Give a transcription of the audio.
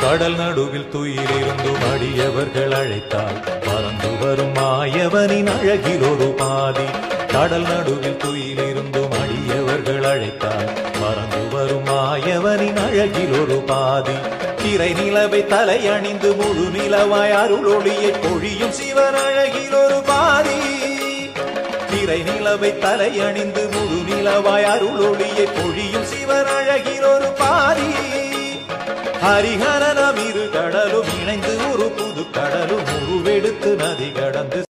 கடல் நடுவில் துயிலிருந்தும் அடியவர்கள் அழைத்தால் பறந்து வரும் மாயவனின் அழகில் ஒரு பாதி கடல் நடுவில் துயிலிருந்தும் அடியவர்கள் அழைத்தால் பறந்து வரும் மாயவனின் அழகில் ஒரு பாதி திரை நிலவை தலை அணிந்து முழு நிலவாய் அருளொளியை பொழியும் சிவன் அழகில் ஒரு பாதி திரை நிலவை தலை அணிந்து முழு நிலவாய் அருளொளியை பொழியும் சிவன் அழகில் ஒரு பாதி ஹரிஹரனம் இரு கடலும் இணைந்து ஒரு புது கடலும் உருவெடுத்து நதி கடந்து